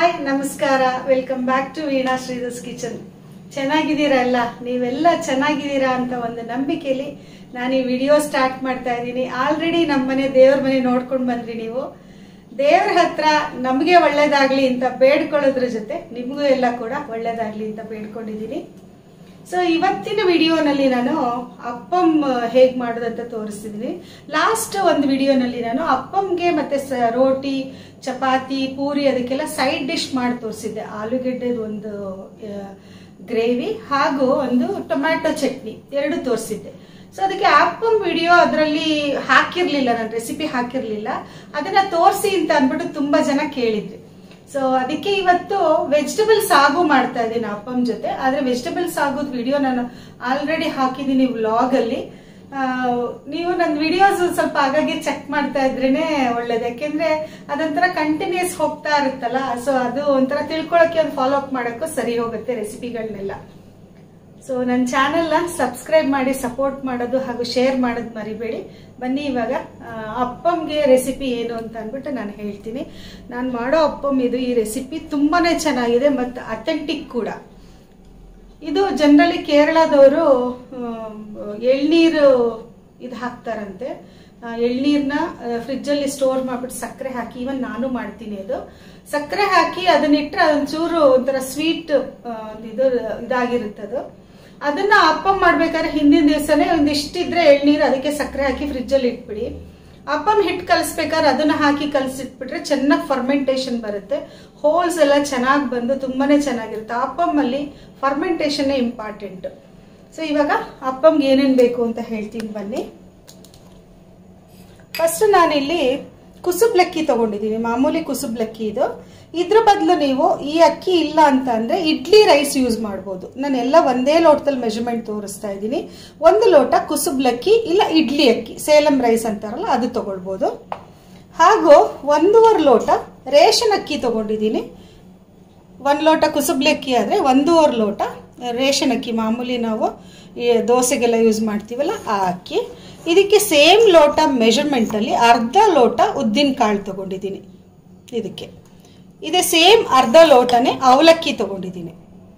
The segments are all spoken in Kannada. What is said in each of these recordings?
ಹಾಯ್ ನಮಸ್ಕಾರ welcome back to Veena Sridhar's kitchen ಚೆನ್ನಾಗಿದ್ದೀರಲ್ಲ ನೀವೆಲ್ಲ ಚೆನ್ನಾಗಿದ್ದೀರಾ ಅಂತ ಒಂದು ನಂಬಿಕೆಯಲ್ಲಿ ನಾನು ಈ ವಿಡಿಯೋ ಸ್ಟಾರ್ಟ್ ಮಾಡ್ತಾ ಇದ್ದೀನಿ ಆಲ್ರೆಡಿ ನಮ್ಮನೆ ದೇವ್ರ ಮನೆ ನೋಡ್ಕೊಂಡು ಬಂದ್ರಿ ನೀವು ದೇವ್ರ ಹತ್ರ ನಮಗೆ ಒಳ್ಳೇದಾಗ್ಲಿ ಅಂತ ಬೇಡ್ಕೊಳ್ಳೋದ್ರ ಜೊತೆ ನಿಮಗೂ ಎಲ್ಲ ಕೂಡ ಒಳ್ಳೇದಾಗ್ಲಿ ಅಂತ ಬೇಡ್ಕೊಂಡಿದ್ದೀನಿ ಸೊ ಇವತ್ತಿನ ವಿಡಿಯೋನಲ್ಲಿ ನಾನು ಅಪ್ಪಂ ಹೇಗ್ ಮಾಡೋದಂತ ತೋರಿಸ್ತಿದ್ದೀನಿ ಲಾಸ್ಟ್ ಒಂದು ವಿಡಿಯೋನಲ್ಲಿ ನಾನು ಅಪ್ಪಂಗೆ ಮತ್ತೆ ಸ- ರೋಟಿ ಚಪಾತಿ ಪೂರಿ ಅದಕ್ಕೆಲ್ಲ ಸೈಡ್ ಡಿಶ್ ಮಾಡಿ ತೋರಿಸಿದ್ದೆ ಆಲೂಗೆಡ್ಡೆದು ಒಂದು ಗ್ರೇವಿ ಹಾಗೂ ಒಂದು ಟೊಮ್ಯಾಟೊ ಚಟ್ನಿ ಎರಡು ತೋರಿಸಿದ್ದೆ ಸೊ ಅದಕ್ಕೆ ಅಪ್ಪಂ ವಿಡಿಯೋ ಅದರಲ್ಲಿ ಹಾಕಿರ್ಲಿಲ್ಲ ನಾನು ರೆಸಿಪಿ ಹಾಕಿರ್ಲಿಲ್ಲ ಅದನ್ನ ತೋರಿಸಿ ಅಂತ ಅಂದ್ಬಿಟ್ಟು ತುಂಬಾ ಜನ ಕೇಳಿದ್ರಿ ಸೊ ಅದಕ್ಕೆ ಇವತ್ತು ವೆಜಿಟಬಲ್ ಸಾಗು ಮಾಡ್ತಾ ಇದ್ದೀನಿ ಅಪ್ಪಂ ಜೊತೆ ಆದ್ರೆ ವೆಜಿಟಬಲ್ ಸಾಗುದ್ ವಿಡಿಯೋ ನಾನು ಆಲ್ರೆಡಿ ಹಾಕಿದ್ದೀನಿ ವ್ಲಾಗ್ ಅಲ್ಲಿ ಆ, ನೀವು ನನ್ನ ವಿಡಿಯೋಸ್ ಸ್ವಲ್ಪ ಹಾಗಾಗಿ ಚೆಕ್ ಮಾಡ್ತಾ ಇದ್ರೇನೆ ಒಳ್ಳೇದು ಯಾಕೆಂದ್ರೆ ಅದೊಂಥರ ಕಂಟಿನ್ಯೂಸ್ ಹೋಗ್ತಾ ಇರುತ್ತಲ್ಲ ಸೊ ಅದು ಒಂಥರ ತಿಳ್ಕೊಳಕ್ಕೆ ಒಂದು ಫಾಲೋ ಅಪ್ ಮಾಡಕ್ಕೂ ಸರಿ ಹೋಗುತ್ತೆ ರೆಸಿಪಿಗಳನ್ನೆಲ್ಲ ಸೊ ನನ್ನ ಚಾನೆಲ್ನ ಸಬ್ಸ್ಕ್ರೈಬ್ ಮಾಡಿ ಸಪೋರ್ಟ್ ಮಾಡೋದು ಹಾಗೂ ಶೇರ್ ಮಾಡೋದು ಮರಿಬೇಡಿ ಬನ್ನಿ ಇವಾಗ ಆ, ಅಪ್ಪಂಗೆ ರೆಸಿಪಿ ಏನು ಅಂತ ಅಂದ್ಬಿಟ್ಟು ನಾನು ಹೇಳ್ತೀನಿ ನಾನು ಮಾಡೋ ಅಪ್ಪಂ ಇದು ಈ ರೆಸಿಪಿ ತುಂಬಾನೇ ಚೆನ್ನಾಗಿದೆ ಮತ್ತು ಅಥೆಂಟಿಕ್ ಕೂಡ ಇದು ಜನರಲಿ ಕೇರಳದವರು ಎಳ್ನೀರು ಇದು ಹಾಕ್ತಾರಂತೆ ಆ, ಎಳ್ನೀರ್ನ ಫ್ರಿಜ್ಜಲ್ಲಿ ಸ್ಟೋರ್ ಮಾಡ್ಬಿಟ್ಟು ಸಕ್ಕರೆ ಹಾಕಿ ಇವನ್ ನಾನು ಮಾಡ್ತೀನಿ ಅದು ಸಕ್ಕರೆ ಹಾಕಿ ಅದನ್ನಿಟ್ರೆ ಅದೊಂಚೂರು ಒಂಥರ ಸ್ವೀಟ್ ಇದು ಇದಾಗಿರುತ್ತೆ ಅದು ಅದನ್ನ ಅಪ್ಪ ಮಾಡ್ಬೇಕಾದ್ರೆ ಹಿಂದಿನ ದಿವಸನೇ ಒಂದಿಷ್ಟಿದ್ರೆ ಎಳ್ನೀರು ಅದಕ್ಕೆ ಸಕ್ಕರೆ ಹಾಕಿ ಫ್ರಿಜ್ಜಲ್ಲಿ ಇಟ್ಬಿಡಿ ಅಪ್ಪಂ ಹಿಟ್ಟು ಕಲಿಸ್ಬೇಕಾದ್ರೆ ಅದನ್ನ ಹಾಕಿ ಕಲಸಿಟ್ಬಿಟ್ರೆ ಚೆನ್ನಾಗಿ ಫರ್ಮೆಂಟೇಷನ್ ಬರುತ್ತೆ ಹೋಲ್ಸ್ ಎಲ್ಲ ಚೆನ್ನಾಗಿ ಬಂದು ತುಂಬಾನೇ ಚೆನ್ನಾಗಿರುತ್ತೆ ಅಪ್ಪಂ ಅಲ್ಲಿ ಫರ್ಮೆಂಟೇಷನ್ ಇಂಪಾರ್ಟೆಂಟ್ ಸೊ ಇವಾಗ ಅಪ್ಪಂಗೆ ಏನೇನು ಬೇಕು ಅಂತ ಹೇಳ್ತೀನಿ ಬನ್ನಿ ಫಸ್ಟ್ ನಾನಿಲ್ಲಿ ಕುಸುಬ್ಲಕ್ಕಿ ತಗೊಂಡಿದ್ದೀನಿ ಮಾಮೂಲಿ ಕುಸುಬ್ಲಕ್ಕಿ ಇದು ಇದ್ರ ಬದಲು ನೀವು ಈ ಅಕ್ಕಿ ಇಲ್ಲ ಅಂತ ಅಂದ್ರೆ ಇಡ್ಲಿ ರೈಸ್ ಯೂಸ್ ಮಾಡ್ಬೋದು ನಾನು ಎಲ್ಲ ಒಂದೇ ಲೋಟದಲ್ಲಿ ಮೆಜರ್ಮೆಂಟ್ ತೋರಿಸ್ತಾ ಇದ್ದೀನಿ ಒಂದು ಲೋಟ ಕುಸುಬ್ಲಕ್ಕಿ ಇಲ್ಲ ಇಡ್ಲಿ ಅಕ್ಕಿ ಸೇಲಂ ರೈಸ್ ಅಂತಾರಲ್ಲ ಅದು ತಗೊಳ್ಬೋದು ಹಾಗೂ ಒಂದೂವರೆ ಲೋಟ ರೇಷನ್ ಅಕ್ಕಿ ತಗೊಂಡಿದ್ದೀನಿ ಒಂದು ಲೋಟ ಕುಸುಬ್ಲಕ್ಕಿ ಆದರೆ ಒಂದೂವರೆ ಲೋಟ ರೇಷನ್ ಅಕ್ಕಿ ಮಾಮೂಲಿ ನಾವು ಈ ದೋಸೆಗೆಲ್ಲ ಯೂಸ್ ಮಾಡ್ತೀವಲ್ಲ ಆ ಅಕ್ಕಿ ಇದಕ್ಕೆ ಸೇಮ್ ಲೋಟ ಮೆಷರ್ಮೆಂಟಲ್ಲಿ ಅರ್ಧ ಲೋಟ ಉದ್ದಿನ ಕಾಳು ತಗೊಂಡಿದ್ದೀನಿ ಇದಕ್ಕೆ ಇದೇ ಸೇಮ್ ಅರ್ಧ ಲೋಟನೇ ಅವಲಕ್ಕಿ ತಗೊಂಡಿದ್ದೀನಿ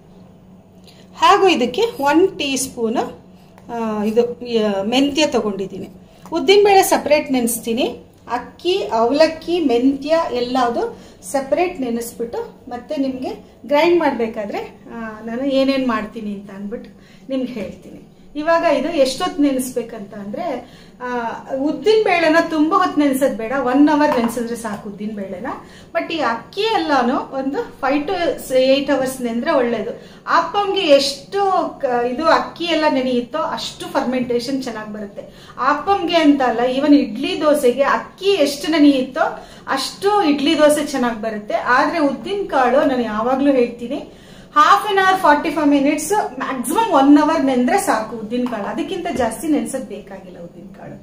ಹಾಗೂ ಇದಕ್ಕೆ ಒನ್ ಟೀ ಸ್ಪೂನ್ ಇದು ಆ, ಮೆಂತ್ಯ ತಗೊಂಡಿದ್ದೀನಿ ಉದ್ದಿನಬೇಳೆ ಸಪ್ರೇಟ್ ನೆನೆಸ್ತೀನಿ ಅಕ್ಕಿ ಅವಲಕ್ಕಿ ಮೆಂತ್ಯ ಎಲ್ಲದು ಸಪ್ರೇಟ್ ನೆನೆಸ್ಬಿಟ್ಟು ಮತ್ತೆ ನಿಮಗೆ ಗ್ರೈಂಡ್ ಮಾಡಬೇಕಾದ್ರೆ ನಾನು ಏನೇನು ಮಾಡ್ತೀನಿ ಅಂತ ಅಂದ್ಬಿಟ್ಟು ನಿಮ್ಗೆ ಹೇಳ್ತೀನಿ ಇವಾಗ ಇದು ಎಷ್ಟೊತ್ತು ನೆನೆಸ್ಬೇಕಂತ ಅಂದ್ರೆ ಉದ್ದಿನ ಬೇಳೆನ ತುಂಬಾ ಹೊತ್ತು ನೆನೆಸೋದು ಬೇಡ ಒನ್ ಅವರ್ ನೆನೆಸಿದ್ರೆ ಸಾಕು ಉದ್ದಿನ ಬೇಳೆನ ಬಟ್ ಈ ಅಕ್ಕಿ ಎಲ್ಲಾನು ಒಂದು ಫೈವ್ ಟು ಏಟ್ ಅವರ್ಸ್ ನೆಂದ್ರೆ ಒಳ್ಳೇದು ಅಪ್ಪಂಗೆ ಎಷ್ಟು ಕ- ಇದು ಅಕ್ಕಿ ಎಲ್ಲ ನೆನೆಯುತ್ತೋ ಅಷ್ಟು ಫರ್ಮೆಂಟೇಷನ್ ಚೆನ್ನಾಗಿ ಬರುತ್ತೆ ಅಪ್ಪಂಗೆ ಅಂತ ಅಲ್ಲ ಈವನ್ ಇಡ್ಲಿ ದೋಸೆಗೆ ಅಕ್ಕಿ ಎಷ್ಟು ನೆನೆಯುತ್ತೋ ಅಷ್ಟು ಇಡ್ಲಿ ದೋಸೆ ಚೆನ್ನಾಗಿ ಬರುತ್ತೆ ಆದ್ರೆ ಉದ್ದಿನ ಕಾಳು ನಾನು ಯಾವಾಗ್ಲೂ ಹೇಳ್ತೀನಿ half an hour forty five minutes maximum one hour ನೆಂದ್ರೆ ಸಾಕು ಉದ್ದಿನ ಕಾಳು ಅದಕ್ಕಿಂತ ಜಾಸ್ತಿ ನೆನ್ಸೋದ್ ಬೇಕಾಗಿಲ್ಲ ಉದ್ದಿನ ಕಾಳು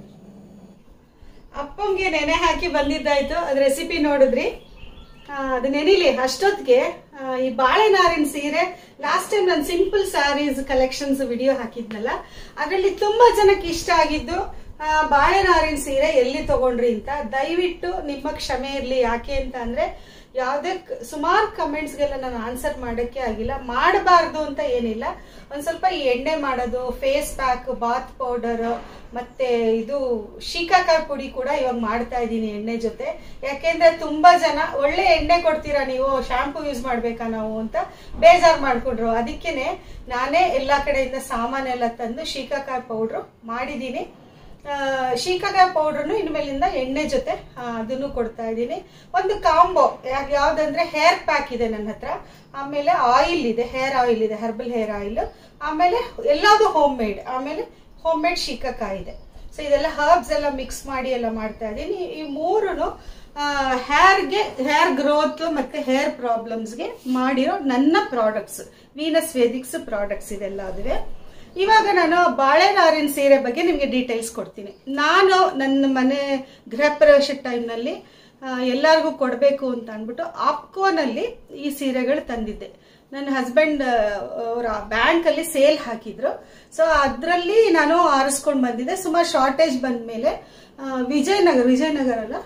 ಅಪ್ಪಂಗೆ ನೆನೆ ಹಾಕಿ ಬಂದಿದ್ದಾಯ್ತು ಅದ್ ರೆಸಿಪಿ ನೋಡಿದ್ರಿ ಆ, ಅದು ನೆನಿಲಿ ಅಷ್ಟೊತ್ತಿಗೆ ಆ, ಈ ಬಾಳೆನಾರಿನ ಸೀರೆ ಲಾಸ್ಟ್ ಟೈಮ್ ನಾನು ಸಿಂಪಲ್ ಸ್ಯಾರೀಸ್ ಕಲೆಕ್ಷನ್ಸ್ ವಿಡಿಯೋ ಹಾಕಿದ್ನಲ್ಲ ಅದರಲ್ಲಿ ತುಂಬಾ ಜನಕ್ಕೆ ಇಷ್ಟ ಆಗಿದ್ದು ಆ, ಬಾಳೆನಾರಿನ ಸೀರೆ ಎಲ್ಲಿ ತಗೊಂಡ್ರಿ ಅಂತ ದಯವಿಟ್ಟು ನಿಮ್ಮ ಕ್ಷಮೆ ಇರ್ಲಿ ಯಾಕೆ ಅಂತ ಅಂದ್ರೆ ಯಾವ್ದೇ ಸುಮಾರು ಕಮೆಂಟ್ಸ್ಗೆಲ್ಲ ನಾನು ಆನ್ಸರ್ ಮಾಡಕ್ಕೆ ಆಗಿಲ್ಲ ಮಾಡಬಾರ್ದು ಅಂತ ಏನಿಲ್ಲ ಒಂದ್ ಸ್ವಲ್ಪ ಈ ಎಣ್ಣೆ ಮಾಡೋದು ಫೇಸ್ ಪ್ಯಾಕ್ ಬಾತ್ ಪೌಡರ್ ಮತ್ತೆ ಇದು ಶೀಕಾಕಾಯಿ ಪುಡಿ ಕೂಡ ಇವಾಗ ಮಾಡ್ತಾ ಇದ್ದೀನಿ ಎಣ್ಣೆ ಜೊತೆ ಯಾಕೆಂದ್ರೆ ತುಂಬಾ ಜನ ಒಳ್ಳೆ ಎಣ್ಣೆ ಕೊಡ್ತೀರಾ ನೀವು ಶಾಂಪೂ ಯೂಸ್ ಮಾಡ್ಬೇಕಾ ನಾವು ಅಂತ ಬೇಜಾರ್ ಮಾಡ್ಕೊಂಡ್ರು ಅದಕ್ಕೇನೆ ನಾನೇ ಎಲ್ಲಾ ಕಡೆಯಿಂದ ಸಾಮಾನೆಲ್ಲ ತಂದು ಶೀಕಾಕಾಯಿ ಪೌಡ್ರು ಮಾಡಿದ್ದೀನಿ ಆ, ಶೀಕಾಕಾಯಿ ಪೌಡ್ರನ್ನು ಇನ್ಮೇಲಿಂದ ಎಣ್ಣೆ ಜೊತೆ ಆ, ಅದನ್ನು ಕೊಡ್ತಾ ಇದ್ದೀನಿ ಒಂದು ಕಾಂಬೋ ಯಾವ್ದಂದ್ರೆ ಹೇರ್ ಪ್ಯಾಕ್ ಇದೆ ನನ್ನ ಹತ್ರ ಆಮೇಲೆ ಆಯಿಲ್ ಇದೆ ಹೇರ್ ಆಯಿಲ್ ಇದೆ ಹರ್ಬಲ್ ಹೇರ್ ಆಯಿಲ್ ಆಮೇಲೆ ಎಲ್ಲಾದು ಹೋಮ್ ಮೇಡ್ ಆಮೇಲೆ ಹೋಮ್ ಮೇಡ್ ಶೀಕಾಕಾಯಿ ಇದೆ ಸೊ ಇದೆಲ್ಲ ಹರ್ಬ್ಸ್ ಎಲ್ಲ ಮಿಕ್ಸ್ ಮಾಡಿ ಎಲ್ಲ ಮಾಡ್ತಾ ಇದ್ದೀನಿ ಈ ಮೂರುನು ಹೇರ್ಗೆ ಹೇರ್ ಗ್ರೋತ್ ಮತ್ತೆ ಹೇರ್ ಪ್ರಾಬ್ಲಮ್ಸ್ಗೆ ಮಾಡಿರೋ ನನ್ನ ಪ್ರಾಡಕ್ಟ್ಸ್ ವೀನಸ್ ವೇದಿಕ್ಸ್ ಪ್ರಾಡಕ್ಟ್ಸ್ ಇದೆಲ್ಲ ಅದುವೆ ಇವಾಗ ನಾನು ಬಾಳೆನಾರಿನ ಸೀರೆ ಬಗ್ಗೆ ನಿಮಗೆ ಡೀಟೇಲ್ಸ್ ಕೊಡ್ತೀನಿ ನಾನು ನನ್ನ ಮನೆ ಗೃಹ ಪ್ರವೇಶ ಟೈಮ್ನಲ್ಲಿ ಎಲ್ಲರಿಗೂ ಕೊಡಬೇಕು ಅಂತ ಅಂದ್ಬಿಟ್ಟು ಆಪ್ಕೋನಲ್ಲಿ ಈ ಸೀರೆಗಳು ತಂದಿದ್ದೆ ನನ್ನ ಹಸ್ಬೆಂಡ್ ಅವರ ಬ್ಯಾಂಕ್ ಅಲ್ಲಿ ಸೇಲ್ ಹಾಕಿದ್ರು ಸೊ ಅದರಲ್ಲಿ ನಾನು ಆರಿಸ್ಕೊಂಡು ಬಂದಿದ್ದೆ ಸುಮಾರು ಶಾರ್ಟೇಜ್ ಬಂದ ಮೇಲೆ ವಿಜಯನಗರ ವಿಜಯನಗರ ಅಲ್ಲ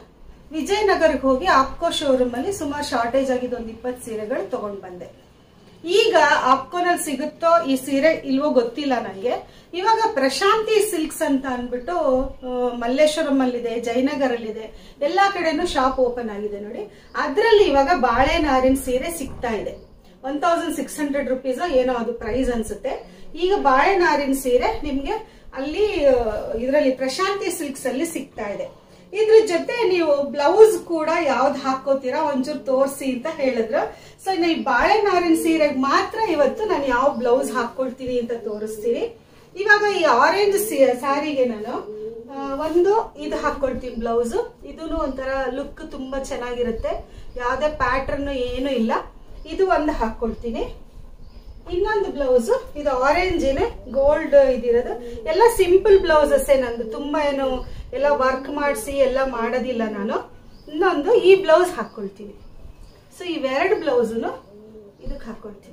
ವಿಜಯನಗರಕ್ಕೆ ಹೋಗಿ ಆಪ್ಕೋ ಶೋರೂಮ್ ಅಲ್ಲಿ ಸುಮಾರು ಶಾರ್ಟೇಜ್ ಆಗಿದ್ದು ಒಂದು ಇಪ್ಪತ್ತು ಸೀರೆಗಳು ತಗೊಂಡ್ ಬಂದೆ ಈಗ ಆಪ್ಕೋನಲ್ಲಿ ಸಿಗುತ್ತೋ ಈ ಸೀರೆ ಇಲ್ವೋ ಗೊತ್ತಿಲ್ಲ ನನಗೆ ಇವಾಗ ಪ್ರಶಾಂತಿ ಸಿಲ್ಕ್ಸ್ ಅಂತ ಅಂದ್ಬಿಟ್ಟು ಆ, ಮಲ್ಲೇಶ್ವರಂ ಅಲ್ಲಿದೆ ಜಯನಗರಲ್ಲಿದೆ ಎಲ್ಲಾ ಕಡೆನೂ ಶಾಪ್ ಓಪನ್ ಆಗಿದೆ ನೋಡಿ ಅದರಲ್ಲಿ ಇವಾಗ ಬಾಳೆ ನಾರಿನ ಸೀರೆ ಸಿಗ್ತಾ ಇದೆ one thousand six hundred rupees ಏನೋ ಅದು ಪ್ರೈಸ್ ಅನ್ಸುತ್ತೆ ಈಗ ಬಾಳೆ ನಾರಿನ ಸೀರೆ ನಿಮ್ಗೆ ಅಲ್ಲಿ ಇದರಲ್ಲಿ ಪ್ರಶಾಂತಿ ಸಿಲ್ಕ್ಸ್ ಅಲ್ಲಿ ಸಿಗ್ತಾ ಇದೆ ಇದ್ರ ಜೊತೆ ನೀವು ಬ್ಲೌಸ್ ಕೂಡ ಯಾವ್ದು ಹಾಕೋತೀರಾ ಒಂಚೂರು ತೋರಿಸಿ ಅಂತ ಹೇಳಿದ್ರು ಸೊ ಈ ಬಾಳೆ ನಾರಿನ ಸೀರೆಗೆ ಮಾತ್ರ ಇವತ್ತು ನಾನು ಯಾವ ಬ್ಲೌಸ್ ಹಾಕೊಳ್ತೀನಿ ಅಂತ ತೋರಿಸ್ತೀನಿ ಇವಾಗ ಈ ಆರೆಂಜ್ ಸ್ಯಾರಿಗೆ ನಾನು ಆ, ಒಂದು ಇದು ಹಾಕೊಳ್ತೀನಿ ಬ್ಲೌಸ್ ಇದೂ ಒಂಥರ ಲುಕ್ ತುಂಬಾ ಚೆನ್ನಾಗಿರುತ್ತೆ ಯಾವ್ದೇ ಪ್ಯಾಟರ್ನ್ ಏನು ಇಲ್ಲ ಇದು ಒಂದು ಹಾಕೊಳ್ತೀನಿ ಇನ್ನೊಂದು ಬ್ಲೌಸ್ ಇದು ಆರೆಂಜ್ ಏನೆ ಗೋಲ್ಡ್ ಇದಿರೋದು ಎಲ್ಲ ಸಿಂಪಲ್ ಬ್ಲೌಸಸ್ ನಂದು ತುಂಬಾ ಏನು ಎಲ್ಲ ವರ್ಕ್ ಮಾಡಿಸಿ ಎಲ್ಲ ಮಾಡೋದಿಲ್ಲ ನಾನು ಇನ್ನೊಂದು ಈ ಬ್ಲೌಸ್ ಹಾಕೊಳ್ತೀನಿ ಸೊ ಇವೆರಡು ಬ್ಲೌಸ್ನು ಇದಕ್ಕೆ ಹಾಕೊಳ್ತೀನಿ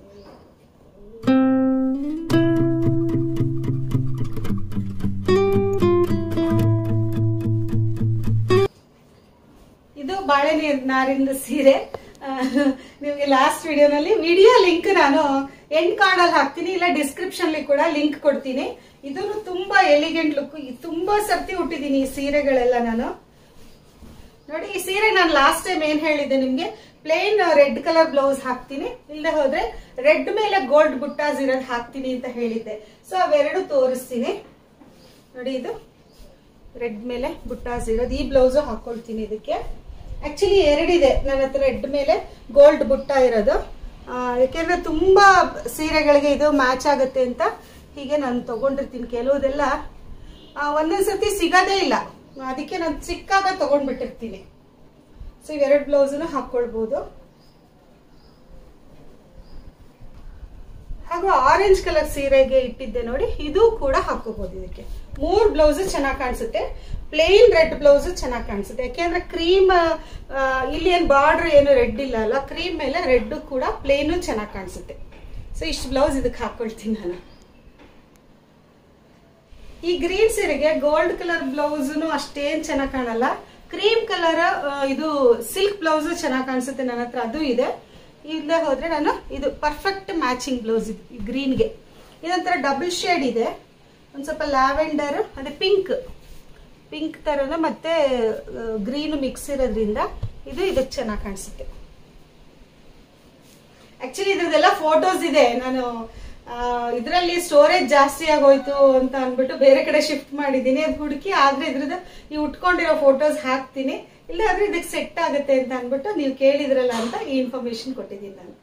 ಇದು ಬಾಳೆ ನೀರ್- ನಾರಿಂದ ಸೀರೆ ಆ, ನಿಮ್ಗೆ ಲಾಸ್ಟ್ ವಿಡಿಯೋನಲ್ಲಿ ವಿಡಿಯೋ ಲಿಂಕ್ ನಾನು ಎಂಡ್ ಕಾರ್ಡ್ ಅಲ್ಲಿ ಹಾಕ್ತೀನಿ ಇಲ್ಲ ಡಿಸ್ಕ್ರಿಪ್ಷನ್ ಕೂಡ ಲಿಂಕ್ ಕೊಡ್ತೀನಿ ಇದನ್ನು ತುಂಬಾ ಎಲಿಗೆಂಟ್ ಲುಕ್ ತುಂಬಾ ಸರ್ತಿ ಹುಟ್ಟಿದೀನಿ ಈ ಸೀರೆಗಳೆಲ್ಲ ನಾನು ನೋಡಿ ಈ ಸೀರೆ ನಾನು ಲಾಸ್ಟ್ ಟೈಮ್ ಏನ್ ಹೇಳಿದ್ದೆ ನಿಮ್ಗೆ ಪ್ಲೇನ್ ರೆಡ್ ಕಲರ್ ಬ್ಲೌಸ್ ಹಾಕ್ತೀನಿ ಇಲ್ಲದೆ ಹೋದ್ರೆ ರೆಡ್ ಮೇಲೆ ಗೋಲ್ಡ್ ಬುಟ್ಟಾಸ್ ಇರೋದು ಹಾಕ್ತೀನಿ ಅಂತ ಹೇಳಿದ್ದೆ ಸೊ ಅವೆರಡು ತೋರಿಸ್ತೀನಿ ನೋಡಿ ಇದು ರೆಡ್ ಮೇಲೆ ಬುಟ್ಟಾಸ್ ಇರೋದು ಈ ಬ್ಲೌಸ್ ಹಾಕೊಳ್ತೀನಿ ಇದಕ್ಕೆ ಆಕ್ಚುಲಿ ಎರಡಿದೆ ನನ್ನ ಹತ್ರ ರೆಡ್ ಮೇಲೆ ಗೋಲ್ಡ್ ಬುಟ್ಟ ಇರೋದು ಆ, ಯಾಕೆಂದ್ರೆ ತುಂಬಾ ಸೀರೆಗಳಿಗೆ ಇದು ಮ್ಯಾಚ್ ಆಗುತ್ತೆ ಅಂತ ಹೀಗೆ ನಾನು ತಗೊಂಡಿರ್ತೀನಿ ಕೆಲವುದೆಲ್ಲ ಆ, ಒಂದೊಂದ್ ಸತಿ ಸಿಗೋದೇ ಇಲ್ಲ ಅದಕ್ಕೆ ನಾನು ಸಿಕ್ಕಾಗ ತಗೊಂಡ್ಬಿಟ್ಟಿರ್ತೀನಿ ಸೊ ಇವೆರಡು ಬ್ಲೌಸ್ನು ಹಾಕೊಳ್ಬಹುದು ಹಾಗೂ ಆರೆಂಜ್ ಕಲರ್ ಸೀರೆಗೆ ಇಟ್ಟಿದ್ದೆ ನೋಡಿ ಇದು ಕೂಡ ಹಾಕೋಬಹುದು ಇದಕ್ಕೆ ಮೂರ್ ಬ್ಲೌಸ್ ಚೆನ್ನಾಗಿ ಕಾಣಿಸುತ್ತೆ ಪ್ಲೇನ್ ರೆಡ್ ಬ್ಲೌಸ್ ಚೆನ್ನಾಗಿ ಕಾಣಿಸುತ್ತೆ ಯಾಕೆಂದ್ರೆ ಕ್ರೀಮ್ ಇಲ್ಲಿ ಏನ್ ಬಾರ್ಡರ್ ಏನು ರೆಡ್ ಇಲ್ಲ ಅಲ್ಲ ಕ್ರೀಮ್ ಮೇಲೆ ರೆಡ್ ಕೂಡ ಪ್ಲೇನು ಚೆನ್ನಾಗಿ ಕಾಣಿಸುತ್ತೆ ಸೊ ಇಷ್ಟು ಬ್ಲೌಸ್ ಇದಕ್ಕೆ ಹಾಕೊಳ್ತೀನಿ ನಾನು ಈ ಗ್ರೀನ್ ಸೀರೆಗೆ ಗೋಲ್ಡ್ ಕಲರ್ ಬ್ಲೌಸ್ನು ಅಷ್ಟೇನ್ ಚೆನ್ನಾಗಿ ಕಾಣಲ್ಲ ಕ್ರೀಮ್ ಕಲರ್ ಇದು ಸಿಲ್ಕ್ ಬ್ಲೌಸ್ ಚೆನ್ನಾಗಿ ಕಾಣಿಸುತ್ತೆ ನನ್ನ ಹತ್ರ ಅದು ಇದೆ ಇಲ್ಲದೆ ಹೋದ್ರೆ ನಾನು ಇದು ಪರ್ಫೆಕ್ಟ್ ಮ್ಯಾಚಿಂಗ್ ಬ್ಲೌಸ್ ಇದು ಈ ಗ್ರೀನ್ಗೆ ಇದೊಂಥರ ಡಬಲ್ ಶೇಡ್ ಇದೆ ಒಂದ್ ಸ್ವಲ್ಪ ಲ್ಯಾವೆಂಡರ್ ಅದೇ ಪಿಂಕ್ ಪಿಂಕ್ ತರನ ಮತ್ತೆ ಗ್ರೀನ್ ಮಿಕ್ಸ್ ಇರೋದ್ರಿಂದ ಇದು ಇದಕ್ಕೆ ಚೆನ್ನಾಗಿ ಕಾಣಿಸುತ್ತೆ ಆಕ್ಚುಲಿ ಇದ್ರದ್ದೆಲ್ಲ ಫೋಟೋಸ್ ಇದೆ ನಾನು ಇದರಲ್ಲಿ ಸ್ಟೋರೇಜ್ ಜಾಸ್ತಿ ಆಗೋಯ್ತು ಅಂತ ಅನ್ಬಿಟ್ಟು ಬೇರೆ ಕಡೆ ಶಿಫ್ಟ್ ಮಾಡಿದ್ದೀನಿ ಅದು ಹುಡುಕಿ ಆದ್ರೆ ಇದ್ರದ್ದು ಈ ಉಟ್ಕೊಂಡಿರೋ ಫೋಟೋಸ್ ಹಾಕ್ತೀನಿ ಇಲ್ಲ ಆದ್ರೆ ಇದಕ್ಕೆ ಸೆಟ್ ಆಗುತ್ತೆ ಅಂತ ಅನ್ಬಿಟ್ಟು ನೀವು ಕೇಳಿದ್ರಲ್ಲ ಅಂತ ಈ ಇನ್ಫಾರ್ಮೇಶನ್ ಕೊಟ್ಟಿದ್ದೀನಿ ನಾನು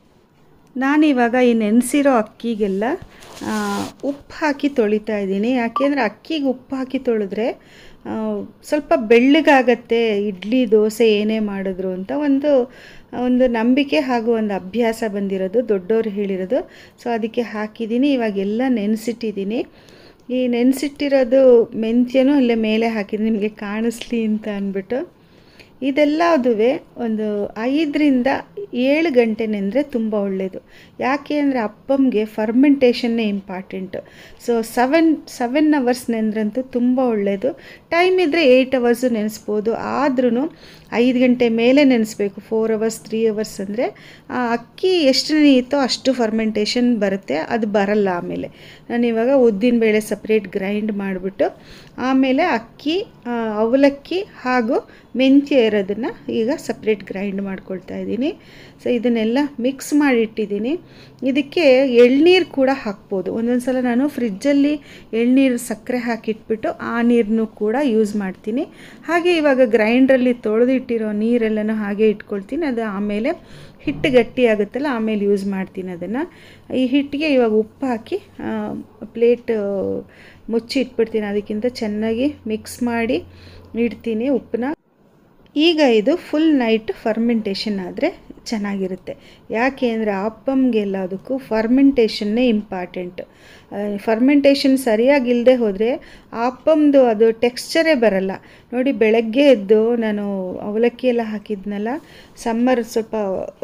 ನಾನಿವಾಗ ಈ ನೆನೆಸಿರೋ ಅಕ್ಕಿಗೆಲ್ಲ ಆ, ಉಪ್ಪು ಹಾಕಿ ತೊಳಿತಾ ಇದ್ದೀನಿ ಯಾಕೆಂದರೆ ಅಕ್ಕಿಗೆ ಉಪ್ಪು ಹಾಕಿ ತೊಳೆದ್ರೆ ಆ, ಸ್ವಲ್ಪ ಬೆಳ್ಳಗಾಗತ್ತೆ ಇಡ್ಲಿ ದೋಸೆ ಏನೇ ಮಾಡಿದ್ರು ಅಂತ ಒಂದು ಒಂದು ನಂಬಿಕೆ ಹಾಗೂ ಒಂದು ಅಭ್ಯಾಸ ಬಂದಿರೋದು ದೊಡ್ಡವ್ರು ಹೇಳಿರೋದು ಸೊ ಅದಕ್ಕೆ ಹಾಕಿದ್ದೀನಿ ಇವಾಗ ಎಲ್ಲ ನೆನೆಸಿಟ್ಟಿದ್ದೀನಿ ಈ ನೆನೆಸಿಟ್ಟಿರೋದು ಮೆಂತ್ಯನೂ ಅಲ್ಲೇ ಮೇಲೆ ಹಾಕಿದ್ದೀನಿ ನಿಮಗೆ ಕಾಣಿಸ್ಲಿ ಅಂತ ಅಂದ್ಬಿಟ್ಟು ಇದೆಲ್ಲದುವೆ ಒಂದು ಐದರಿಂದ ಏಳು ಗಂಟೆ ನೆಂದರೆ ತುಂಬ ಒಳ್ಳೆಯದು ಯಾಕೆ ಅಂದರೆ ಅಪ್ಪಮ್ಗೆ ಫರ್ಮೆಂಟೇಷನ್ನೇ important so seven seven hours ನೆಂದ್ರಂತೂ ತುಂಬ ಒಳ್ಳೆಯದು ಟೈಮ್ ಇದ್ದರೆ ಏಯ್ಟ್ ಅವರ್ಸು ನೆನೆಸ್ಬೋದು ಆದ್ರೂ ಐದು ಗಂಟೆ ಮೇಲೆ ನೆನೆಸ್ಬೇಕು ಫೋರ್ ಅವರ್ಸ್ ತ್ರೀ ಅವರ್ಸ್ ಅಂದರೆ ಆ ಅಕ್ಕಿ ಎಷ್ಟು ನೆನೆಯುತ್ತೋ ಅಷ್ಟು ಫರ್ಮೆಂಟೇಷನ್ ಬರುತ್ತೆ ಅದು ಬರಲ್ಲ ಆಮೇಲೆ ನಾನು ಇವಾಗ ಉದ್ದಿನ ಬೇಳೆ ಸಪ್ರೇಟ್ ಗ್ರೈಂಡ್ ಮಾಡಿಬಿಟ್ಟು ಆಮೇಲೆ ಅಕ್ಕಿ ಆ, ಅವಲಕ್ಕಿ ಹಾಗೂ ಮೆಂತ್ಯ ಇರೋದನ್ನು ಈಗ ಸಪ್ರೇಟ್ ಗ್ರೈಂಡ್ ಮಾಡ್ಕೊಳ್ತಾ ಇದ್ದೀನಿ ಸೊ ಇದನ್ನೆಲ್ಲ ಮಿಕ್ಸ್ ಮಾಡಿಟ್ಟಿದ್ದೀನಿ ಇದಕ್ಕೆ ಎಳ್ನೀರು ಕೂಡ ಹಾಕ್ಬೋದು ಒಂದೊಂದು ಸಲ ನಾನು ಫ್ರಿಜ್ಜಲ್ಲಿ ಎಳ್ನೀರು ಸಕ್ಕರೆ ಹಾಕಿಟ್ಬಿಟ್ಟು ಆ ನೀರನ್ನು ಕೂಡ ಯೂಸ್ ಮಾಡ್ತೀನಿ ಹಾಗೆ ಇವಾಗ ಗ್ರೈಂಡ್ರಲ್ಲಿ ತೊಳೆದಿಟ್ಟಿರೋ ನೀರೆಲ್ಲನೂ ಹಾಗೆ ಇಟ್ಕೊಳ್ತೀನಿ ಅದು ಆಮೇಲೆ ಹಿಟ್ಟು ಗಟ್ಟಿ ಆಗುತ್ತಲ್ಲ ಆಮೇಲೆ ಯೂಸ್ ಮಾಡ್ತೀನಿ ಅದನ್ನು ಈ ಹಿಟ್ಟಿಗೆ ಇವಾಗ ಉಪ್ಪು ಹಾಕಿ ಪ್ಲೇಟ್ ಮುಚ್ಚಿ ಇಟ್ಬಿಡ್ತೀನಿ ಅದಕ್ಕಿಂತ ಚೆನ್ನಾಗಿ ಮಿಕ್ಸ್ ಮಾಡಿ ಇಡ್ತೀನಿ ಉಪ್ಪನ್ನ ಈಗ ಇದು ಫುಲ್ ನೈಟ್ ಫರ್ಮೆಂಟೇಷನ್ ಆದರೆ ಚೆನ್ನಾಗಿರುತ್ತೆ ಯಾಕೆ ಅಂದರೆ ಅಪ್ಪಮ್ಗೆಲ್ಲದಕ್ಕೂ ಫರ್ಮೆಂಟೇಷನ್ನೇ ಇಂಪಾರ್ಟೆಂಟ್ ಫರ್ಮೆಂಟೇಷನ್ ಸರಿಯಾಗಿಲ್ಲದೆ ಹೋದರೆ ಅಪ್ಪಮ್ದು ಅದು ಟೆಕ್ಸ್ಚರೇ ಬರಲ್ಲ ನೋಡಿ ಬೆಳಗ್ಗೆ ಎದ್ದು ನಾನು ಅವಲಕ್ಕಿ ಎಲ್ಲ ಹಾಕಿದ್ನಲ್ಲ ಸಮ್ಮರ್ ಸ್ವಲ್ಪ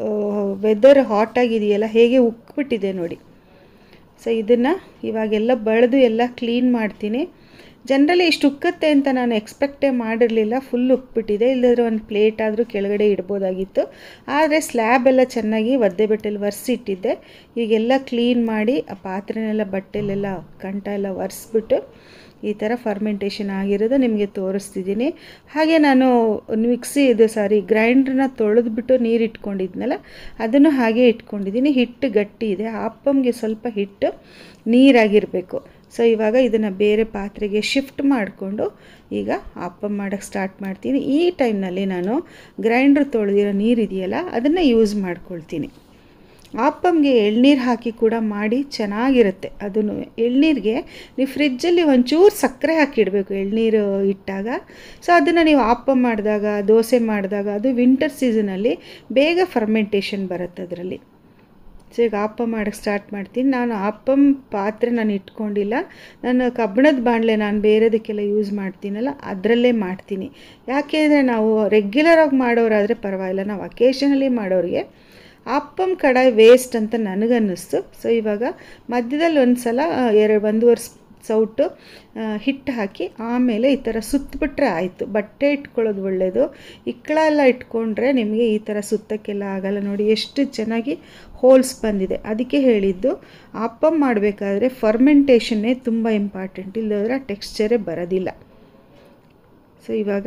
ವೆದರ್ ಹಾಟ್ ಆಗಿದೆಯಲ್ಲ ಹೇಗೆ ಉಕ್ಬಿಟ್ಟಿದೆ ನೋಡಿ ಸೊ ಇದನ್ನು ಇವಾಗೆಲ್ಲ ಬಳೆದು ಎಲ್ಲ ಕ್ಲೀನ್ ಮಾಡ್ತೀನಿ ಜನರಲಿ ಇಷ್ಟು ಉಕ್ಕುತ್ತೆ ಅಂತ ನಾನು ಎಕ್ಸ್ಪೆಕ್ಟೇ ಮಾಡಿರಲಿಲ್ಲ ಫುಲ್ ಉಕ್ಬಿಟ್ಟಿದೆ ಇಲ್ಲದ್ರೆ ಒಂದು ಪ್ಲೇಟ್ ಆದರೂ ಕೆಳಗಡೆ ಇಡ್ಬೋದಾಗಿತ್ತು ಆದರೆ ಸ್ಲ್ಯಾಬ್ ಎಲ್ಲ ಚೆನ್ನಾಗಿ ಒದ್ದೆ ಬಟ್ಟೆಲಿ ಒರೆಸಿಟ್ಟಿದ್ದೆ ಈಗೆಲ್ಲ ಕ್ಲೀನ್ ಮಾಡಿ ಆ ಪಾತ್ರೆನೆಲ್ಲ ಬಟ್ಟೆಲೆಲ್ಲ ಕಂಟ ಎಲ್ಲ ಒರೆಸ್ಬಿಟ್ಟು ಈ ಥರ ಫರ್ಮೆಂಟೇಷನ್ ಆಗಿರೋದು ನಿಮಗೆ ತೋರಿಸ್ತಿದ್ದೀನಿ ಹಾಗೆ ನಾನು ಮಿಕ್ಸಿ ಇದು ಸಾರಿ ಗ್ರೈಂಡ್ರನ್ನ ತೊಳೆದ್ಬಿಟ್ಟು ನೀರು ಇಟ್ಕೊಂಡಿದ್ನಲ್ಲ ಅದನ್ನು ಹಾಗೆ ಇಟ್ಕೊಂಡಿದ್ದೀನಿ ಹಿಟ್ಟು ಗಟ್ಟಿ ಇದೆ ಅಪ್ಪಮ್ಗೆ ಸ್ವಲ್ಪ ಹಿಟ್ಟು ನೀರಾಗಿರಬೇಕು ಸೊ ಇವಾಗ ಇದನ್ನು ಬೇರೆ ಪಾತ್ರೆಗೆ ಶಿಫ್ಟ್ ಮಾಡಿಕೊಂಡು ಈಗ ಅಪ್ಪಮ್ ಮಾಡೋಕ್ಕೆ ಸ್ಟಾರ್ಟ್ ಮಾಡ್ತೀನಿ ಈ ಟೈಮ್ನಲ್ಲಿ ನಾನು ಗ್ರೈಂಡ್ರ್ ತೊಳೆದಿರೋ ನೀರಿದೆಯಲ್ಲ ಅದನ್ನು ಯೂಸ್ ಮಾಡ್ಕೊಳ್ತೀನಿ ಆಪ್ಪಮ್ಗೆ ಎಳ್ನೀರು ಹಾಕಿ ಕೂಡ ಮಾಡಿ ಚೆನ್ನಾಗಿರುತ್ತೆ ಅದನ್ನು ಎಳ್ನೀರಿಗೆ ನೀವು ಫ್ರಿಜ್ಜಲ್ಲಿ ಒಂಚೂರು ಸಕ್ಕರೆ ಹಾಕಿಡಬೇಕು ಎಳ್ನೀರು ಇಟ್ಟಾಗ ಸೊ ಅದನ್ನು ನೀವು ಆಪ್ಪಮ್ ಮಾಡಿದಾಗ ದೋಸೆ ಮಾಡಿದಾಗ ಅದು ವಿಂಟರ್ ಸೀಸನಲ್ಲಿ ಬೇಗ ಫರ್ಮೆಂಟೇಷನ್ ಬರುತ್ತೆ ಅದರಲ್ಲಿ ಸೊ ಈಗ ಆಪ್ಪ ಮಾಡೋಕ್ಕೆ ಸ್ಟಾರ್ಟ್ ಮಾಡ್ತೀನಿ ನಾನು ಆಪ್ಪಮ್ ಪಾತ್ರೆ ನಾನು ಇಟ್ಕೊಂಡಿಲ್ಲ ನಾನು ಕಬ್ಬಣದ ಬಾಣಲೆ ನಾನು ಬೇರೆದಕ್ಕೆಲ್ಲ ಯೂಸ್ ಮಾಡ್ತೀನಲ್ಲ ಅದರಲ್ಲೇ ಮಾಡ್ತೀನಿ ಯಾಕೆಂದರೆ ನಾವು ರೆಗ್ಯುಲರಾಗಿ ಮಾಡೋರಾದರೆ ಪರವಾಗಿಲ್ಲ ನಾವು ಅಕೇಶನಲ್ಲಿ ಮಾಡೋರಿಗೆ ಅಪ್ಪಮ್ ಕಡಾಯಿ ವೇಸ್ಟ್ ಅಂತ ನನಗನ್ನಿಸ್ತು ಸೊ ಇವಾಗ ಮಧ್ಯದಲ್ಲಿ ಒಂದು ಸಲ ಎರಡು ಒಂದೂವರೆ ಸೌಟು ಹಿಟ್ಟು ಹಾಕಿ ಆಮೇಲೆ ಈ ಥರ ಸುತ್ತಬಿಟ್ರೆ ಆಯಿತು ಬಟ್ಟೆ ಇಟ್ಕೊಳ್ಳೋದು ಒಳ್ಳೆಯದು ಇಕ್ಕಳ ಎಲ್ಲ ಇಟ್ಕೊಂಡ್ರೆ ನಿಮಗೆ ಈ ಥರ ಸುತ್ತಕ್ಕೆಲ್ಲ ಆಗಲ್ಲ ನೋಡಿ ಎಷ್ಟು ಚೆನ್ನಾಗಿ ಹೋಲ್ಸ್ ಬಂದಿದೆ ಅದಕ್ಕೆ ಹೇಳಿದ್ದು ಅಪ್ಪಮ್ ಮಾಡಬೇಕಾದ್ರೆ ಫರ್ಮೆಂಟೇಷನ್ನೇ ತುಂಬ ಇಂಪಾರ್ಟೆಂಟ್ ಇಲ್ಲದ್ರೆ ಟೆಕ್ಸ್ಚರೇ ಬರೋದಿಲ್ಲ ಸೊ ಇವಾಗ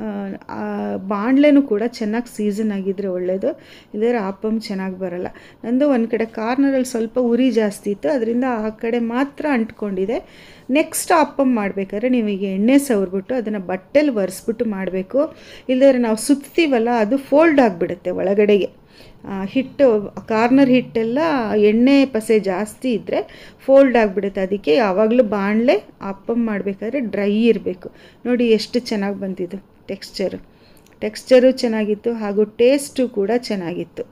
ಬಾಣಲೆನೂ ಕೂಡ ಚೆನ್ನಾಗಿ ಸೀಸನ್ ಆಗಿದ್ದರೆ ಒಳ್ಳೆಯದು ಇಲ್ಲದ್ರೆ ಆಪಮ್ ಚೆನ್ನಾಗಿ ಬರಲ್ಲ ನಂದು ಒಂದು ಕಡೆ ಕಾರ್ನರಲ್ಲಿ ಸ್ವಲ್ಪ ಉರಿ ಜಾಸ್ತಿ ಇತ್ತು ಅದರಿಂದ ಆ ಕಡೆ ಮಾತ್ರ ಅಂಟ್ಕೊಂಡಿದೆ ನೆಕ್ಸ್ಟ್ ಆಪಮ್ ಮಾಡಬೇಕಾದ್ರೆ ನೀವು ಈಗ ಎಣ್ಣೆ ಸವರ್ಬಿಟ್ಟು ಅದನ್ನು ಬಟ್ಟೆಲಿ ಒರೆಸ್ಬಿಟ್ಟು ಮಾಡಬೇಕು ಇಲ್ಲದ್ರೆ ನಾವು ಸುತ್ತೀವಲ್ಲ ಅದು ಫೋಲ್ಡ್ ಆಗಿಬಿಡುತ್ತೆ ಒಳಗಡೆಗೆ ಹಿಟ್ಟು ಕಾರ್ನರ್ ಹಿಟ್ಟೆಲ್ಲ ಎಣ್ಣೆ ಪಸೆ ಜಾಸ್ತಿ ಇದ್ದರೆ ಫೋಲ್ಡ್ ಆಗಿಬಿಡುತ್ತೆ ಅದಕ್ಕೆ ಯಾವಾಗಲೂ ಬಾಣಲೆ ಅಪ್ಪಮ್ ಮಾಡಬೇಕಾದ್ರೆ ಡ್ರೈ ಇರಬೇಕು ನೋಡಿ ಎಷ್ಟು ಚೆನ್ನಾಗಿ ಬಂದಿದ್ದು ಟೆಕ್ಸ್ಚರು ಟೆಕ್ಸ್ಚರು ಚೆನ್ನಾಗಿತ್ತು ಹಾಗೂ ಟೇಸ್ಟು ಕೂಡ ಚೆನ್ನಾಗಿತ್ತು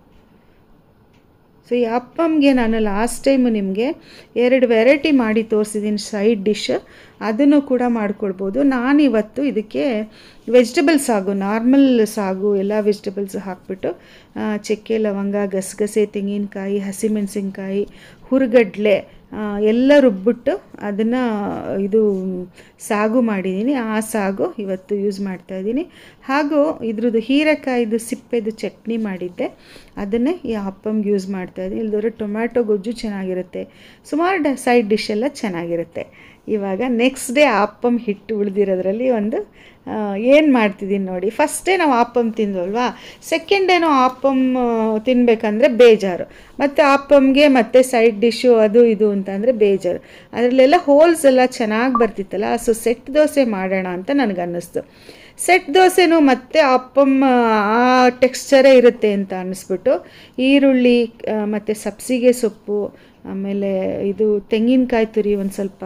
ಸೊ ಈ ಅಪ್ಪಮ್ಗೆ ನಾನು ಲಾಸ್ಟ್ ಟೈಮು ನಿಮಗೆ ಎರಡು ವೆರೈಟಿ ಮಾಡಿ ತೋರಿಸಿದ್ದೀನಿ ಸೈಡ್ ಡಿಶ್ ಅದನ್ನು ಕೂಡ ಮಾಡ್ಕೊಳ್ಬೋದು ನಾನಿವತ್ತು ಇದಕ್ಕೆ ವೆಜಿಟಬಲ್ ಸಾಗು ನಾರ್ಮಲ್ ಸಾಗು ಎಲ್ಲ ವೆಜಿಟಬಲ್ಸ್ ಹಾಕ್ಬಿಟ್ಟು ಚಕ್ಕೆ ಲವಂಗ ಗಸಗಸೆ ತೆಂಗಿನಕಾಯಿ ಹಸಿಮೆಣಸಿನ್ಕಾಯಿ ಹುರುಗಡ್ಲೆ ಎಲ್ಲ ರುಬ್ಬಿಟ್ಟು ಅದನ್ನು ಇದು ಸಾಗು ಮಾಡಿದ್ದೀನಿ ಆ ಸಾಗು ಇವತ್ತು ಯೂಸ್ ಮಾಡ್ತಾಯಿದ್ದೀನಿ ಹಾಗೂ ಇದ್ರದ್ದು ಹೀರೆಕಾಯಿದು ಸಿಪ್ಪೆದು ಚಟ್ನಿ ಮಾಡಿದ್ದೆ ಅದನ್ನೇ ಈ ಅಪ್ಪಮ್ಗೆ ಯೂಸ್ ಮಾಡ್ತಾಯಿದ್ದೀನಿ ಇಲ್ದೋದ್ರೆ ಟೊಮ್ಯಾಟೊ ಗೊಜ್ಜು ಚೆನ್ನಾಗಿರುತ್ತೆ ಸುಮಾರು ಡ ಸೈಡ್ ಡಿಶ್ ಎಲ್ಲ ಚೆನ್ನಾಗಿರುತ್ತೆ ಇವಾಗ ನೆಕ್ಸ್ಟ್ ಡೇ ಆಪ್ಪಮ್ ಹಿಟ್ಟು ಉಳಿದಿರೋದ್ರಲ್ಲಿ ಒಂದು ಏನು ಮಾಡ್ತಿದ್ದೀನಿ ನೋಡಿ ಫಸ್ಟೇ ನಾವು ಆಪ್ಪಮ್ ತಿಂದ್ವಲ್ವಾ ಸೆಕೆಂಡ್ ಡೇನೂ ಆಪ್ಪಮ್ ತಿನ್ನಬೇಕಂದ್ರೆ ಬೇಜಾರು ಮತ್ತು ಆಪ್ಪಮ್ಗೆ ಮತ್ತು ಸೈಡ್ ಡಿಶ್ಶು ಅದು ಇದು ಅಂತಂದರೆ ಬೇಜಾರು ಅದರಲ್ಲೆಲ್ಲ ಹೋಲ್ಸ್ ಎಲ್ಲ ಚೆನ್ನಾಗಿ ಬರ್ತಿತ್ತಲ್ಲ ಸೊ ಸೆಟ್ ದೋಸೆ ಮಾಡೋಣ ಅಂತ ನನಗನ್ನಿಸ್ತು ಸೆಟ್ ದೋಸೆನೂ ಮತ್ತೆ ಅಪ್ಪಮ್ ಆ ಟೆಕ್ಸ್ಚರೇ ಇರುತ್ತೆ ಅಂತ ಅನ್ನಿಸ್ಬಿಟ್ಟು ಈರುಳ್ಳಿ ಮತ್ತು ಸಬ್ಸಿಗೆ ಸೊಪ್ಪು ಆಮೇಲೆ ಇದು ತೆಂಗಿನಕಾಯಿ ತುರಿ ಒಂದು ಸ್ವಲ್ಪ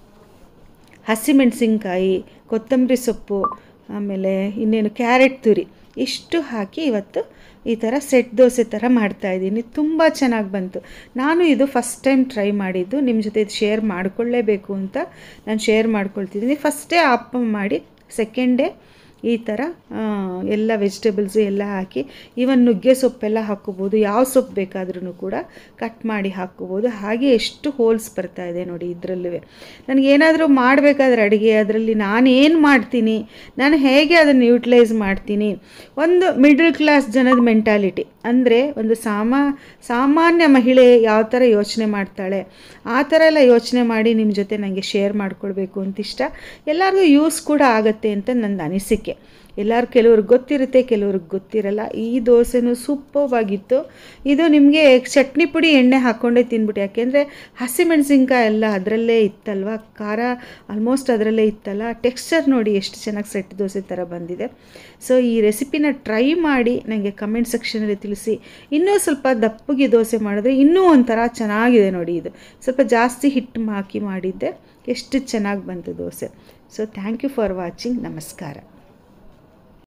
ಹಸಿಮೆಣಸಿನ್ಕಾಯಿ ಕೊತ್ತಂಬರಿ ಸೊಪ್ಪು ಆಮೇಲೆ ಇನ್ನೇನು ಕ್ಯಾರೆಟ್ ತುರಿ ಇಷ್ಟು ಹಾಕಿ ಇವತ್ತು ಈ ಥರ ಸೆಟ್ ದೋಸೆ ಥರ ಮಾಡ್ತಾಯಿದ್ದೀನಿ ತುಂಬ ಚೆನ್ನಾಗಿ ಬಂತು ನಾನು ಇದು ಫಸ್ಟ್ ಟೈಮ್ ಟ್ರೈ ಮಾಡಿದ್ದು ನಿಮ್ಮ ಜೊತೆ ಇದು ಶೇರ್ ಮಾಡಿಕೊಳ್ಳೇಬೇಕು ಅಂತ ನಾನು ಶೇರ್ ಮಾಡ್ಕೊಳ್ತಿದ್ದೀನಿ ಫಸ್ಟೇ ಅಪ್ಪ ಮಾಡಿ ಸೆಕೆಂಡ್ ಡೇ ಈ ಥರ ಎಲ್ಲ ವೆಜಿಟೇಬಲ್ಸು ಎಲ್ಲ ಹಾಕಿ ಈವನ್ ನುಗ್ಗೆ ಸೊಪ್ಪೆಲ್ಲ ಹಾಕ್ಕೋಬೋದು ಯಾವ ಸೊಪ್ಪು ಬೇಕಾದ್ರೂ ಕೂಡ ಕಟ್ ಮಾಡಿ ಹಾಕ್ಕೋಬೋದು ಹಾಗೆ ಎಷ್ಟು ಹೋಲ್ಸ್ ಬರ್ತಾ ಇದೆ ನೋಡಿ ಇದರಲ್ಲೂ ನನಗೇನಾದರೂ ಮಾಡಬೇಕಾದ್ರೆ ಅಡುಗೆ ಅದರಲ್ಲಿ ನಾನೇನು ಮಾಡ್ತೀನಿ ನಾನು ಹೇಗೆ ಅದನ್ನು ಯೂಟಿಲೈಸ್ ಮಾಡ್ತೀನಿ ಒಂದು ಮಿಡಲ್ ಕ್ಲಾಸ್ ಜನದ ಮೆಂಟಾಲಿಟಿ ಅಂದರೆ ಒಂದು ಸಾಮಾ ಸಾಮಾನ್ಯ ಮಹಿಳೆ ಯಾವ ಥರ ಯೋಚನೆ ಮಾಡ್ತಾಳೆ ಆ ಥರ ಎಲ್ಲ ಯೋಚನೆ ಮಾಡಿ ನಿಮ್ಮ ಜೊತೆ ನನಗೆ ಶೇರ್ ಮಾಡ್ಕೊಳ್ಬೇಕು ಅಂತ ಇಷ್ಟ ಎಲ್ಲರಿಗೂ ಯೂಸ್ ಕೂಡ ಆಗುತ್ತೆ ಅಂತ ನನ್ನ ಅನಿಸಿಕೆ ಎಲ್ಲರೂ ಕೆಲವ್ರಿಗೆ ಗೊತ್ತಿರುತ್ತೆ ಕೆಲವ್ರಿಗೆ ಗೊತ್ತಿರಲ್ಲ ಈ ದೋಸೆನೂ ಸೂಪರ್ವಾಗಿತ್ತು ಇದು ನಿಮಗೆ ಚಟ್ನಿ ಪುಡಿ ಎಣ್ಣೆ ಹಾಕ್ಕೊಂಡೇ ತಿನ್ಬಿಟ್ಟು ಯಾಕೆಂದರೆ ಹಸಿಮೆಣಸಿನ್ಕಾಯಿ ಎಲ್ಲ ಅದರಲ್ಲೇ ಇತ್ತಲ್ವ ಖಾರ ಆಲ್ಮೋಸ್ಟ್ ಅದರಲ್ಲೇ ಇತ್ತಲ್ಲ ಟೆಕ್ಸ್ಚರ್ ನೋಡಿ ಎಷ್ಟು ಚೆನ್ನಾಗಿ ಸೆಟ್ ದೋಸೆ ಥರ ಬಂದಿದೆ ಸೊ ಈ ರೆಸಿಪಿನ ಟ್ರೈ ಮಾಡಿ ನನಗೆ ಕಮೆಂಟ್ ಸೆಕ್ಷನಲ್ಲಿ ತಿಳಿಸಿ ಇನ್ನೂ ಸ್ವಲ್ಪ ದಪ್ಪಗೆ ದೋಸೆ ಮಾಡಿದ್ರೆ ಇನ್ನೂ ಒಂಥರ ಚೆನ್ನಾಗಿದೆ ನೋಡಿ ಇದು ಸ್ವಲ್ಪ ಜಾಸ್ತಿ ಹಿಟ್ಟು ಹಾಕಿ ಮಾಡಿದ್ದೆ ಎಷ್ಟು ಚೆನ್ನಾಗಿ ಬಂತು dosa so thank you for watching ನಮಸ್ಕಾರ